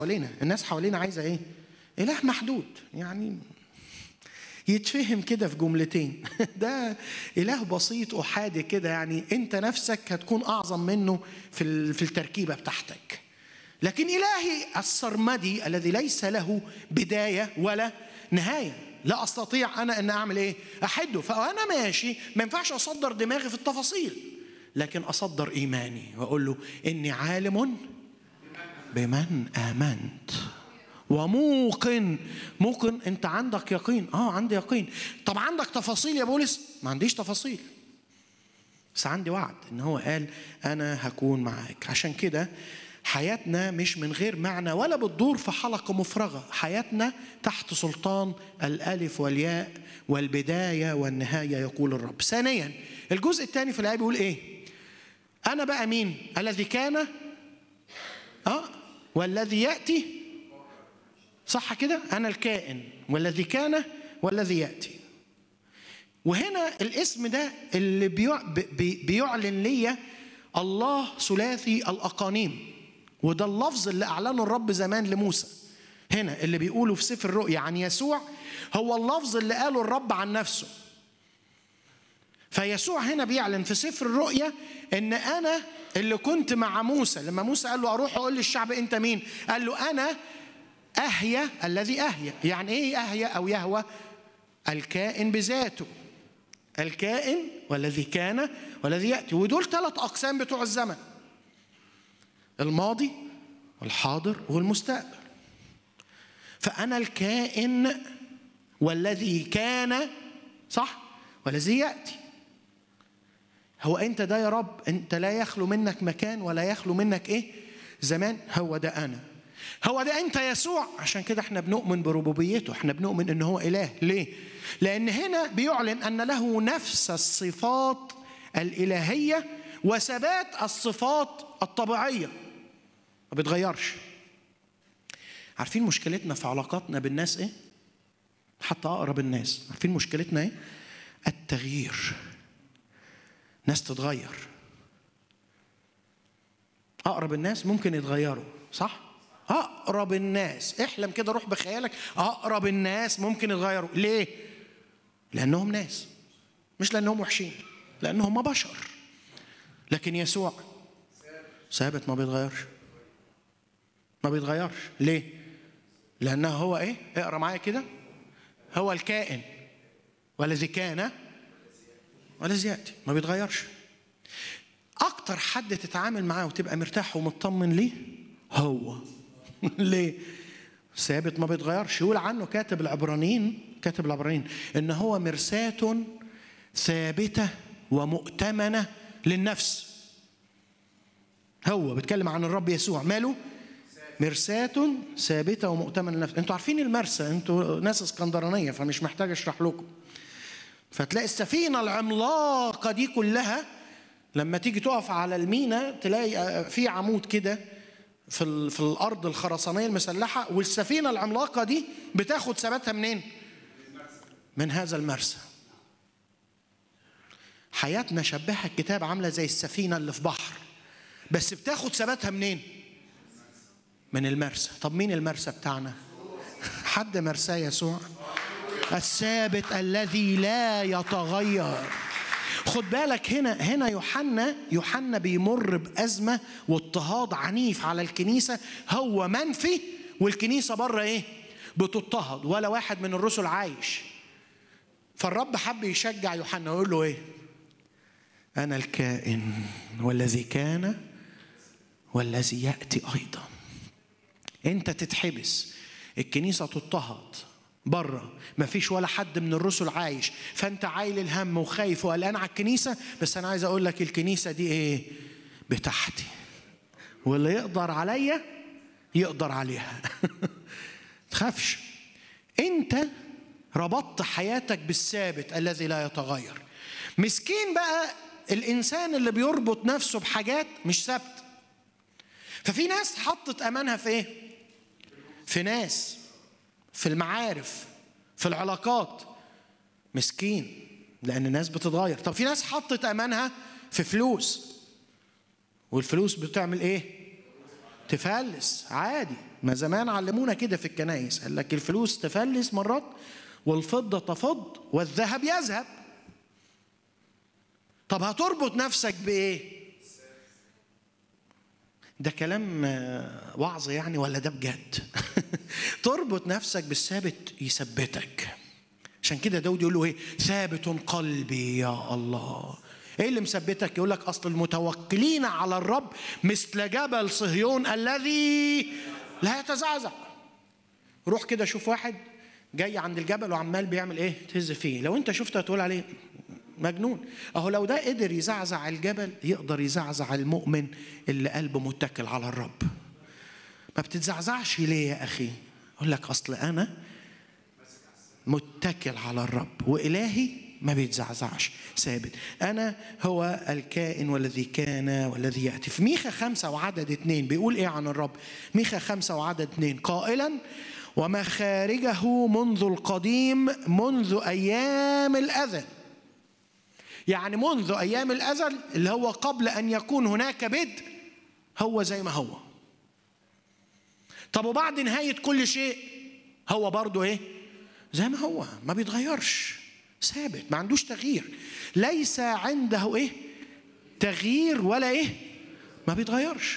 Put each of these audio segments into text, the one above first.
حوالينا الناس حوالينا عايزه ايه اله محدود يعني يتفهم كده في جملتين ده اله بسيط احادي كده يعني انت نفسك هتكون اعظم منه في في التركيبه بتاعتك لكن الهي السرمدي الذي ليس له بدايه ولا نهايه لا استطيع انا ان اعمل ايه احده فانا ماشي ما ينفعش اصدر دماغي في التفاصيل لكن اصدر ايماني واقول له اني عالم بمن امنت وموقن موقن انت عندك يقين اه عندي يقين طب عندك تفاصيل يا بولس ما عنديش تفاصيل بس عندي وعد ان هو قال انا هكون معاك عشان كده حياتنا مش من غير معنى ولا بتدور في حلقة مفرغة حياتنا تحت سلطان الألف والياء والبداية والنهاية يقول الرب ثانيا الجزء الثاني في الآية بيقول إيه أنا بقى مين الذي كان آه والذي يأتي صح كده أنا الكائن والذي كان والذي يأتي وهنا الاسم ده اللي بيعلن ليا الله ثلاثي الأقانيم وده اللفظ اللي أعلنه الرب زمان لموسى هنا اللي بيقوله في سفر الرؤيا عن يسوع هو اللفظ اللي قاله الرب عن نفسه فيسوع هنا بيعلن في سفر الرؤيا ان انا اللي كنت مع موسى لما موسى قال له اروح اقول للشعب انت مين قال له انا اهيا الذي اهيا يعني ايه اهيا او يهوى الكائن بذاته الكائن والذي كان والذي ياتي ودول ثلاث اقسام بتوع الزمن الماضي والحاضر والمستقبل فانا الكائن والذي كان صح والذي ياتي هو انت ده يا رب انت لا يخلو منك مكان ولا يخلو منك ايه زمان هو ده انا هو ده انت يسوع عشان كده احنا بنؤمن بربوبيته احنا بنؤمن ان هو اله ليه لان هنا بيعلن ان له نفس الصفات الالهيه وثبات الصفات الطبيعيه ما بيتغيرش عارفين مشكلتنا في علاقاتنا بالناس ايه حتى اقرب الناس عارفين مشكلتنا ايه التغيير ناس تتغير اقرب الناس ممكن يتغيروا صح اقرب الناس احلم كده روح بخيالك اقرب الناس ممكن يتغيروا ليه لانهم ناس مش لانهم وحشين لانهم بشر لكن يسوع ثابت ما بيتغيرش ما بيتغيرش ليه لانه هو ايه اقرا معايا كده هو الكائن والذي كان والذي ياتي ما بيتغيرش اكتر حد تتعامل معاه وتبقى مرتاح ومطمن ليه هو ليه ثابت ما بيتغيرش يقول عنه كاتب العبرانيين كاتب العبرانيين ان هو مرساة ثابتة ومؤتمنة للنفس هو بيتكلم عن الرب يسوع ماله مرساة ثابتة ومؤتمنة للنفس انتوا عارفين المرسى انتوا ناس اسكندرانية فمش محتاج اشرح لكم فتلاقي السفينة العملاقة دي كلها لما تيجي تقف على المينا تلاقي في عمود كده في في الارض الخرسانيه المسلحه والسفينه العملاقه دي بتاخد ثباتها منين؟ من هذا المرسى. حياتنا شبهها الكتاب عامله زي السفينه اللي في بحر بس بتاخد ثباتها منين؟ من المرسى، طب مين المرسى بتاعنا؟ حد مرساه يسوع؟ الثابت الذي لا يتغير. خد بالك هنا هنا يوحنا يوحنا بيمر بأزمة واضطهاد عنيف على الكنيسة هو منفي والكنيسة بره إيه؟ بتضطهد ولا واحد من الرسل عايش فالرب حب يشجع يوحنا ويقول له إيه؟ أنا الكائن والذي كان والذي يأتي أيضا أنت تتحبس الكنيسة تضطهد بره ما فيش ولا حد من الرسل عايش فانت عايل الهم وخايف وقلقان على الكنيسه بس انا عايز اقول لك الكنيسه دي ايه بتاعتي واللي يقدر عليا يقدر عليها تخافش انت ربطت حياتك بالثابت الذي لا يتغير مسكين بقى الانسان اللي بيربط نفسه بحاجات مش ثابته ففي ناس حطت امانها في ايه في ناس في المعارف في العلاقات مسكين لان الناس بتتغير طب في ناس حطت امانها في فلوس والفلوس بتعمل ايه تفلس عادي ما زمان علمونا كده في الكنايس قال لك الفلوس تفلس مرات والفضة تفض والذهب يذهب طب هتربط نفسك بإيه؟ ده كلام وعظ يعني ولا ده بجد؟ تربط نفسك بالثابت يثبتك عشان كده داود يقول له ايه؟ ثابت قلبي يا الله ايه اللي مثبتك يقول لك اصل المتوكلين على الرب مثل جبل صهيون الذي لا يتزعزع روح كده شوف واحد جاي عند الجبل وعمال بيعمل ايه تهز فيه لو انت شفته هتقول عليه مجنون اهو لو ده قدر يزعزع الجبل يقدر يزعزع المؤمن اللي قلبه متكل على الرب ما بتتزعزعش ليه يا اخي اقول لك اصل انا متكل على الرب والهي ما بيتزعزعش ثابت أنا هو الكائن والذي كان والذي يأتي في ميخا خمسة وعدد اثنين بيقول إيه عن الرب ميخا خمسة وعدد اثنين قائلا ومخارجه منذ القديم منذ أيام الأذى يعني منذ أيام الأزل اللي هو قبل أن يكون هناك بدء هو زي ما هو طب وبعد نهاية كل شيء هو برضه إيه زي ما هو ما بيتغيرش ثابت ما عندوش تغيير ليس عنده ايه تغيير ولا ايه ما بيتغيرش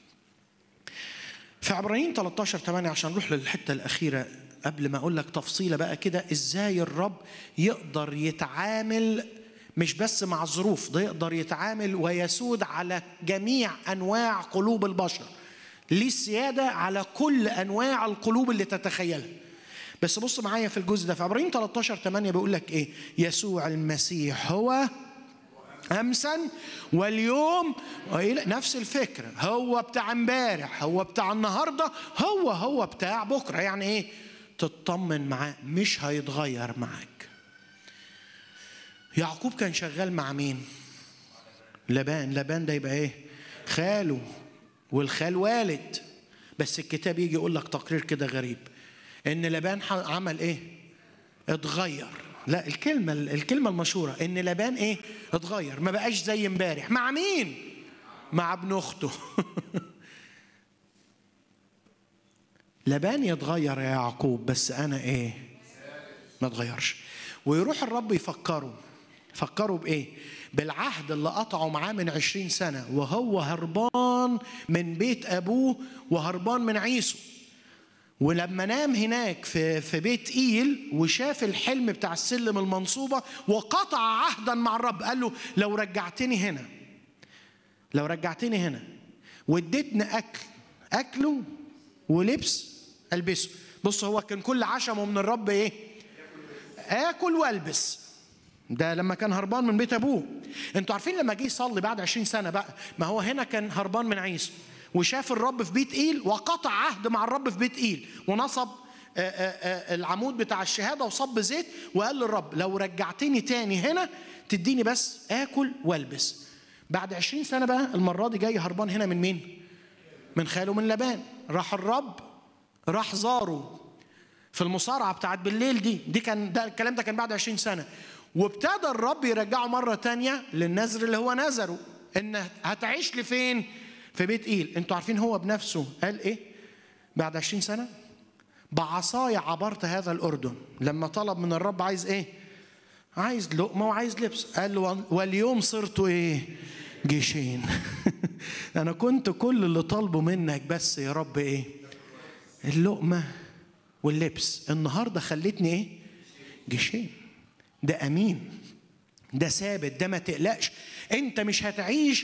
في عبرانيين 13 8 عشان نروح للحته الاخيره قبل ما اقول لك تفصيله بقى كده ازاي الرب يقدر يتعامل مش بس مع الظروف ده يقدر يتعامل ويسود على جميع انواع قلوب البشر ليه السياده على كل انواع القلوب اللي تتخيلها بس بص معايا في الجزء ده في عبرين 13 8 بيقول لك ايه يسوع المسيح هو امسا واليوم نفس الفكره هو بتاع امبارح هو بتاع النهارده هو هو بتاع بكره يعني ايه تطمن معاه مش هيتغير معاك يعقوب كان شغال مع مين لبان لبان ده يبقى ايه خاله والخال والد بس الكتاب يجي يقول لك تقرير كده غريب ان لبان عمل ايه اتغير لا الكلمه الكلمه المشهوره ان لبان ايه اتغير ما بقاش زي امبارح مع مين مع ابن اخته لبان يتغير يا يعقوب بس انا ايه ما اتغيرش ويروح الرب يفكره فكروا بايه بالعهد اللي قطعوا معاه من عشرين سنة وهو هربان من بيت أبوه وهربان من عيسو ولما نام هناك في في بيت ايل وشاف الحلم بتاع السلم المنصوبه وقطع عهدا مع الرب قال له لو رجعتني هنا لو رجعتني هنا واديتني اكل اكله ولبس البسه بص هو كان كل عشمه من الرب ايه اكل والبس ده لما كان هربان من بيت ابوه انتوا عارفين لما جه يصلي بعد 20 سنه بقى ما هو هنا كان هربان من عيسى وشاف الرب في بيت ايل وقطع عهد مع الرب في بيت ايل ونصب العمود بتاع الشهاده وصب زيت وقال للرب لو رجعتني تاني هنا تديني بس اكل والبس بعد عشرين سنه بقى المره دي جاي هربان هنا من مين من خاله من لبان راح الرب راح زاره في المصارعه بتاعت بالليل دي دي كان ده الكلام ده كان بعد عشرين سنه وابتدى الرب يرجعه مره تانية للنذر اللي هو نذره ان هتعيش لفين في بيت ايل انتوا عارفين هو بنفسه قال ايه بعد عشرين سنه بعصاي عبرت هذا الاردن لما طلب من الرب عايز ايه عايز لقمه وعايز لبس قال له واليوم صرت ايه جيشين انا كنت كل اللي طالبه منك بس يا رب ايه اللقمه واللبس النهارده خلتني ايه جيشين ده امين ده ثابت ده ما تقلقش انت مش هتعيش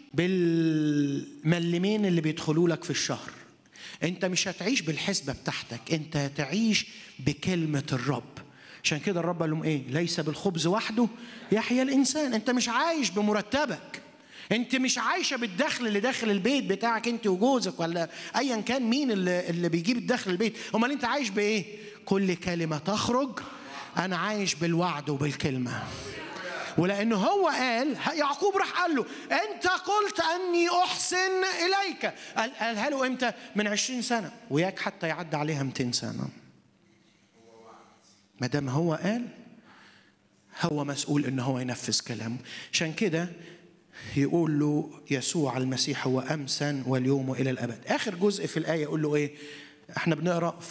بالملمين اللي بيدخلوا لك في الشهر انت مش هتعيش بالحسبة بتاعتك انت هتعيش بكلمة الرب عشان كده الرب قال لهم ايه ليس بالخبز وحده يحيا الانسان انت مش عايش بمرتبك انت مش عايشه بالدخل اللي داخل البيت بتاعك انت وجوزك ولا ايا كان مين اللي, اللي بيجيب الدخل البيت امال انت عايش بايه كل كلمه تخرج انا عايش بالوعد وبالكلمه ولانه هو قال يعقوب راح قال له انت قلت اني احسن اليك قالها له امتى من عشرين سنه وياك حتى يعدي عليها 200 سنه ما دام هو قال هو مسؤول ان هو ينفذ كلامه عشان كده يقول له يسوع المسيح هو امسا واليوم والى الابد اخر جزء في الايه يقول له ايه احنا بنقرا